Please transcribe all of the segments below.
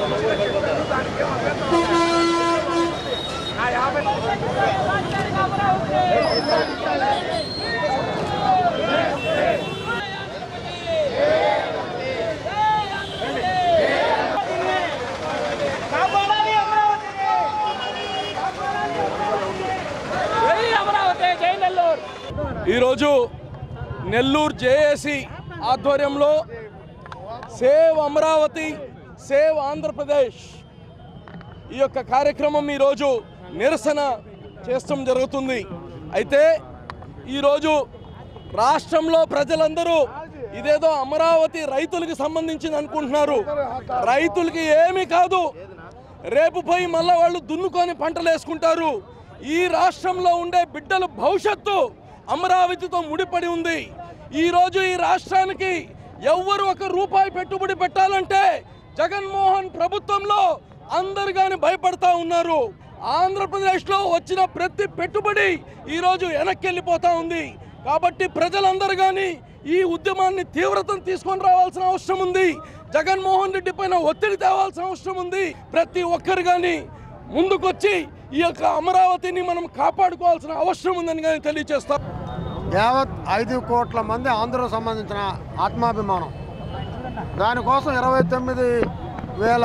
కాపాడాలి అమరావతిని జై అమరావతి జై నెల్లూరు ఈరోజు నెల్లూరు జేఏసి ఆధ్వర్యంలో సేవ్ అమరావతి సేవ్ ఆంధ్రప్రదేశ్ ఈ యొక్క కార్యక్రమం ఈరోజు నిరసన చేస్తడం జరుగుతుంది అయితే ఈరోజు రాష్ట్రంలో ప్రజలందరూ ఇదేదో అమరావతి రైతులకు సంబంధించింది అనుకుంటున్నారు రైతులకి ఏమీ కాదు రేపు పోయి మళ్ళా వాళ్ళు దున్నుకొని పంటలు వేసుకుంటారు ఈ రాష్ట్రంలో ఉండే బిడ్డల భవిష్యత్తు అమరావతితో ముడిపడి ఉంది ఈరోజు ఈ రాష్ట్రానికి ఎవ్వరు ఒక రూపాయి పెట్టుబడి పెట్టాలంటే జగన్మోహన్ ప్రభుత్వంలో అందరు కానీ భయపడతా ఉన్నారు ఆంధ్రప్రదేశ్లో వచ్చిన ప్రతి పెట్టుబడి ఈరోజు వెనక్కి వెళ్ళిపోతా ఉంది కాబట్టి ప్రజలందరూ కానీ ఈ ఉద్యమాన్ని తీవ్రతను తీసుకొని రావాల్సిన అవసరం ఉంది జగన్మోహన్ రెడ్డి పైన ఒత్తిడి తేవాల్సిన అవసరం ఉంది ప్రతి ఒక్కరు కానీ ముందుకొచ్చి ఈ యొక్క అమరావతిని మనం కాపాడుకోవాల్సిన అవసరం ఉందని కానీ తెలియజేస్తాం యావత్ ఐదు కోట్ల మంది ఆంధ్రకు సంబంధించిన ఆత్మాభిమానం దానికోసం ఇరవై తొమ్మిది వేల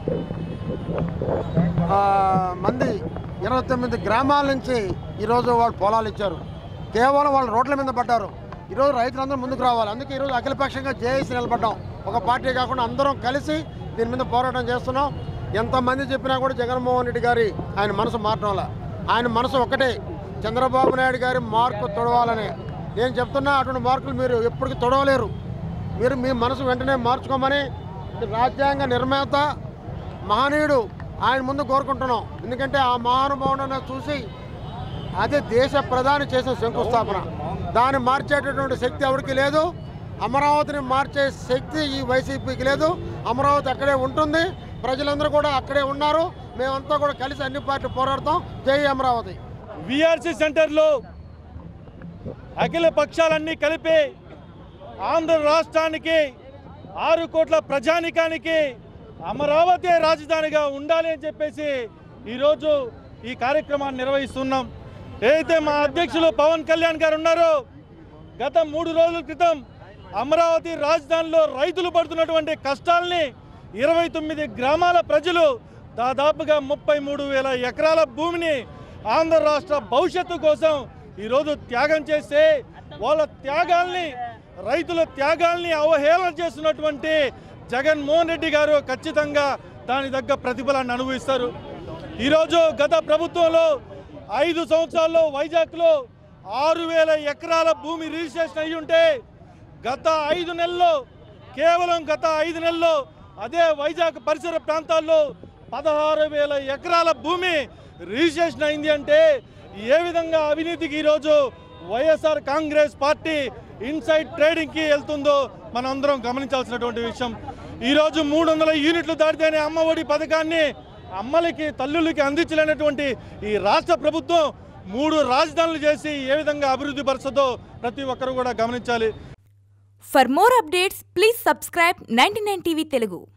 ఆ, మంది ఇరవై తొమ్మిది గ్రామాల నుంచి ఈరోజు వాళ్ళు పొలాలు ఇచ్చారు కేవలం వాళ్ళు రోడ్ల మీద పడ్డారు ఈరోజు రైతులందరూ ముందుకు రావాలి అందుకే ఈరోజు అఖిలపక్షంగా జేఏసీ నిలబడ్డాం ఒక పార్టీ కాకుండా అందరం కలిసి దీని మీద పోరాటం చేస్తున్నాం ఎంతమంది చెప్పినా కూడా జగన్మోహన్ రెడ్డి గారి ఆయన మనసు మారటంలా ఆయన మనసు ఒకటే చంద్రబాబు నాయుడు గారి మార్కు తొడవాలని నేను చెప్తున్నా అటువంటి మార్కులు మీరు ఎప్పటికీ తొడవలేరు మీరు మీ మనసు వెంటనే మార్చుకోమని రాజ్యాంగ నిర్మాత మహనీయుడు ఆయన ముందు కోరుకుంటున్నాం ఎందుకంటే ఆ మహానుభావులను చూసి అదే దేశ ప్రధాని చేసిన శంకుస్థాపన దాన్ని మార్చేటటువంటి శక్తి ఎవరికి లేదు అమరావతిని మార్చే శక్తి ఈ వైసీపీకి లేదు అమరావతి అక్కడే ఉంటుంది ప్రజలందరూ కూడా అక్కడే ఉన్నారు మేమంతా కూడా కలిసి అన్ని పార్టీలు పోరాడతాం జై అమరావతి విఆర్సి సెంటర్లో అఖిల పక్షాలన్నీ కలిపి ఆంధ్ర రాష్ట్రానికి ఆరు కోట్ల ప్రజానికానికి అమరావతి రాజధానిగా ఉండాలి అని చెప్పేసి ఈరోజు ఈ కార్యక్రమాన్ని నిర్వహిస్తున్నాం ఏదైతే మా అధ్యక్షులు పవన్ కళ్యాణ్ గారు ఉన్నారో గత మూడు రోజుల క్రితం అమరావతి రాజధానిలో రైతులు పడుతున్నటువంటి కష్టాల్ని ఇరవై తొమ్మిది గ్రామాల ప్రజలు దాదాపుగా ముప్పై మూడు వేల ఎకరాల భూమిని ఆంధ్ర రాష్ట్ర భవిష్యత్తు కోసం ఈరోజు త్యాగం చేస్తే వాళ్ళ త్యాగాల్ని రైతుల త్యాగాల్ని అవహేళన చేస్తున్నటువంటి జగన్మోహన్ రెడ్డి గారు ఖచ్చితంగా దాని తగ్గ ప్రతిఫలాన్ని అనుభవిస్తారు ఈరోజు గత ప్రభుత్వంలో ఐదు సంవత్సరాల్లో వైజాగ్లో ఆరు వేల ఎకరాల భూమి రిజిస్ట్రేషన్ అయ్యి ఉంటే గత ఐదు నెలల్లో కేవలం గత ఐదు నెలల్లో అదే వైజాగ్ పరిసర ప్రాంతాల్లో పదహారు వేల ఎకరాల భూమి రిజిస్ట్రేషన్ అయింది అంటే ఏ విధంగా అవినీతికి ఈరోజు వైఎస్ఆర్ కాంగ్రెస్ పార్టీ ఇన్సైడ్ ట్రేడింగ్కి వెళ్తుందో మనందరం గమనించాల్సినటువంటి విషయం ఈరోజు మూడు వందల యూనిట్లు దాటితేనే అమ్మఒడి పథకాన్ని అమ్మలకి తల్లులకి అందించలేనటువంటి ఈ రాష్ట్ర ప్రభుత్వం మూడు రాజధానులు చేసి ఏ విధంగా అభివృద్ధి పరుస్తుందో ప్రతి ఒక్కరు కూడా గమనించాలి For more updates, please subscribe 99 TV Telugu.